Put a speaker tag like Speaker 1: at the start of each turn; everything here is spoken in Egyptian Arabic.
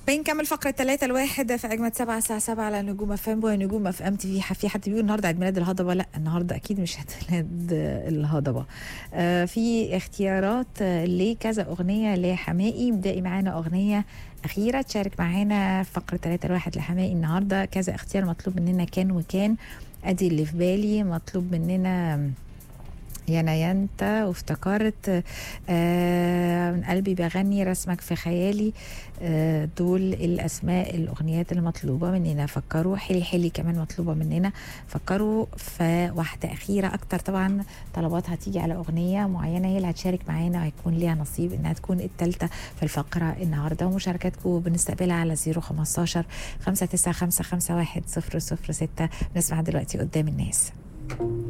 Speaker 1: بنكمل فقرة ثلاثة الواحد في أجمد سبعة الساعة سبعة على نجوم اف ام ونجوم اف ام تي في في حد بيقول النهارده عيد ميلاد الهضبة لا النهارده أكيد مش عيد ميلاد الهضبة آه في اختيارات آه، لكذا أغنية لحمائي بدائي معانا أغنية أخيرة تشارك معانا في فقرة ثلاثة الواحد لحمائي النهارده كذا اختيار مطلوب مننا كان وكان أدي اللي في بالي مطلوب مننا يا نيانتا وافتكرت آه من قلبي بغني رسمك في خيالي آه دول الاسماء الاغنيات المطلوبه مننا فكروا حلي حلي كمان مطلوبه مننا فكروا في واحده اخيره اكتر طبعا طلبات هتيجي على اغنيه معينه هي اللي هتشارك معانا وهيكون ليها نصيب انها تكون الثالثه في الفقره النهارده ومشاركاتكم بنستقبلها على 015 59551 006 نسمع دلوقتي قدام الناس